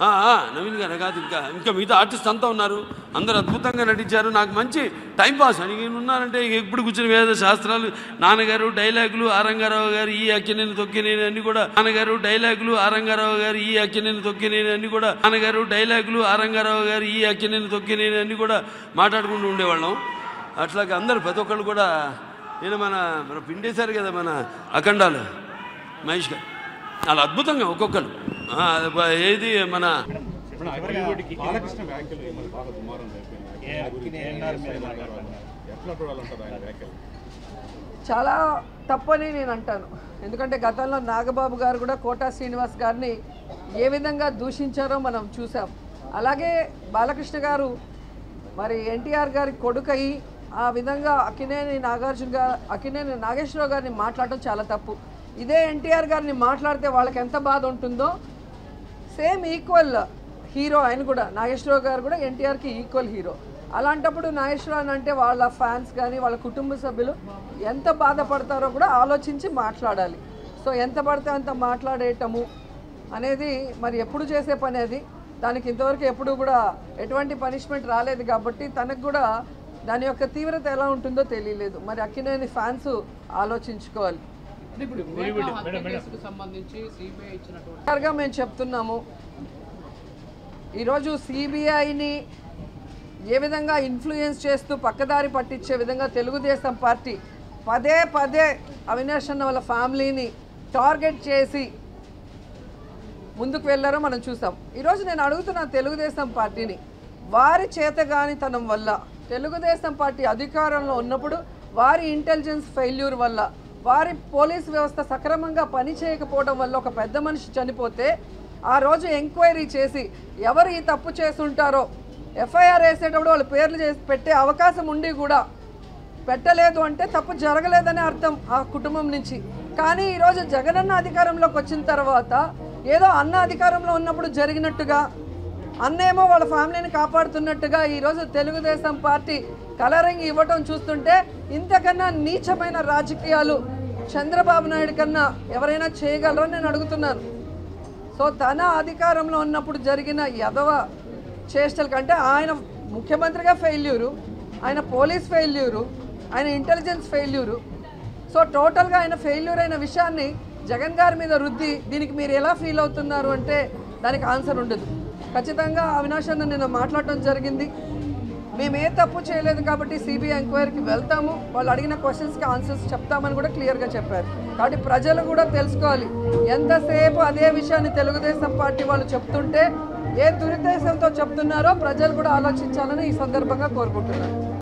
ఆ, ఆ, నవీన్ గారు కాదు ఇంకా ఇంకా మిగతా ఆర్టిస్ట్ అంతా ఉన్నారు అందరూ అద్భుతంగా నటించారు నాకు మంచి టైం పాస్ అని నేను ఉన్నానంటే ఇక ఎప్పుడు కూర్చుని వేద శాస్త్రాలు నాన్నగారు డైలాగులు ఆరంగారావు గారు ఈ అక్కినేని తొక్కినేని అన్ని కూడా నాన్నగారు డైలాగులు ఆరంగారావు గారు ఈ అక్కినేని తొక్కినేని అన్ని కూడా నాన్నగారు డైలాగులు ఆరంగారావు గారు ఈ అక్కినేని తొక్కినేని అన్ని కూడా మాట్లాడుకుంటూ ఉండేవాళ్ళం అట్లాగే అందరూ ప్రతి ఒక్కళ్ళు కూడా నేను మన మన పిండేశారు కదా మన అఖండాలు మహేష్ గారు చాలా అద్భుతంగా ఒక్కొక్కరు ఆ, బ- ఏది మన బాలకృష్ణ వ్యాఖ్యలు ఈ మధ్య బాగా దుమారం అయిపోయింది ఆయన గురించి ఏం చేస్తారు? ఎట్లా చూడాలంటారు ఆయన వ్యాఖ్యలు చాలా తప్పని నేను అంటాను ఎందుకంటే గతంలో నాగబాబు గారు కూడా కోటా శ్రీనివాస్ గారిని ఏ విధంగా దూషించారో మనం చూసాం అలాగే బాలకృష్ణ గారు మరి ఎన్టీఆర్ గారి కొడుకయి ఆ విధంగా అక్కినేని నాగార్జున గారు అక్కినేని నాగేశ్వరరావు గారిని మాట్లాడటం చాలా తప్పు ఇదే ఎన్టీఆర్ గారిని మాట్లాడితే వాళ్ళకి ఎంత బాధ ఉంటుందో సేమ్ ఈక్వల్ హీరో ఆయన కూడా నాగేశ్వరరావు గారు కూడా ఎన్టీఆర్కి ఈక్వల్ హీరో అలాంటప్పుడు నాగేశ్వరరావు అంటే వాళ్ళ ఫ్యాన్స్ కానీ వాళ్ళ కుటుంబ సభ్యులు ఎంత బాధపడతారో కూడా ఆలోచించి మాట్లాడాలి సో ఎంత పడితే అంత మాట్లాడేయటము అనేది మరి ఎప్పుడు చేసే పని అది దానికి ఇంతవరకు ఎప్పుడు కూడా ఎటువంటి పనిష్మెంట్ రాలేదు కాబట్టి తనకు కూడా దాని యొక్క తీవ్రత ఎలా ఉంటుందో తెలియలేదు మరి అక్కినేని ఫ్యాన్స్ ఆలోచించుకోవాలి అంటే ఇప్పుడు వివేకా హత్య కేసుకు సంబంధించి సిబిఐ ఇచ్చినటువంటి క్లియర్గా మేము చెప్తున్నాము ఈరోజు సిబిఐని ఏ విధంగా ఇన్ఫ్లుయెన్స్ చేస్తూ పక్కదారి పట్టించే విధంగా తెలుగుదేశం పార్టీ పదే పదే అవినాష్ అన్న వాళ్ళ ఫ్యామిలీని టార్గెట్ చేసి ముందుకు వెళ్ళారో మనం చూసాం ఈరోజు నేను అడుగుతున్న తెలుగుదేశం పార్టీని వారి చేతగానితనం వల్ల తెలుగుదేశం పార్టీ అధికారంలో ఉన్నప్పుడు వారి ఇంటెలిజెన్స్ ఫెయిల్యూర్ వల్ల వారి పోలీస్ వ్యవస్థ సక్రమంగా పని చేయకపోవడం వల్ల ఒక పెద్ద మనిషి చనిపోతే ఆ రోజు ఎంక్వైరీ చేసి ఎవరు ఈ తప్పు చేసుంటారో ఎఫ్ఐఆర్ వేసేటప్పుడు వాళ్ళ పేర్లు చేసి పెట్టే అవకాశం ఉండి కూడా పెట్టలేదు అంటే తప్పు జరగలేదని అర్థం ఆ కుటుంబం నుంచి కానీ ఈరోజు జగనన్న అధికారంలోకి వచ్చిన తర్వాత ఏదో అన్న అధికారంలో ఉన్నప్పుడు జరిగినట్టుగా అన్నేమో వాళ్ళ ఫ్యామిలీని కాపాడుతున్నట్టుగా ఈరోజు తెలుగుదేశం పార్టీ కలరింగ్ ఇవ్వటం చూస్తుంటే ఇంతకన్నా నీచమైన రాజకీయాలు చంద్రబాబు నాయుడు కన్నా ఎవరైనా చేయగలరని నేను అడుగుతున్నాను సో తన అధికారంలో ఉన్నప్పుడు జరిగిన యదవ చేష్టల కంటే ఆయన ముఖ్యమంత్రిగా ఫెయిల్యూరు ఆయన పోలీస్ ఫెయిల్యూరు ఆయన ఇంటెలిజెన్స్ ఫెయిల్యూరు సో టోటల్గా ఆయన ఫెయిల్యూర్ అయిన విషయాన్ని జగన్ గారి మీద రుద్ది దీనికి మీరు ఎలా ఫీల్ అవుతున్నారు అంటే దానికి ఆన్సర్ ఉండదు ఖచ్చితంగా అవినాష్ అన్న నిన్న మాట్లాడటం జరిగింది మేము ఏ తప్పు చేయలేదు కాబట్టి సిబిఐ ఎంక్వైరీకి వెళ్తాము వాళ్ళు అడిగిన క్వశ్చన్స్కి ఆన్సర్స్ చెప్తామని కూడా క్లియర్గా చెప్పారు కాబట్టి ప్రజలు కూడా తెలుసుకోవాలి ఎంతసేపు అదే విషయాన్ని తెలుగుదేశం పార్టీ వాళ్ళు చెప్తుంటే ఏ దురుద్దేశంతో చెప్తున్నారో ప్రజలు కూడా ఆలోచించాలని ఈ సందర్భంగా కోరుకుంటున్నాను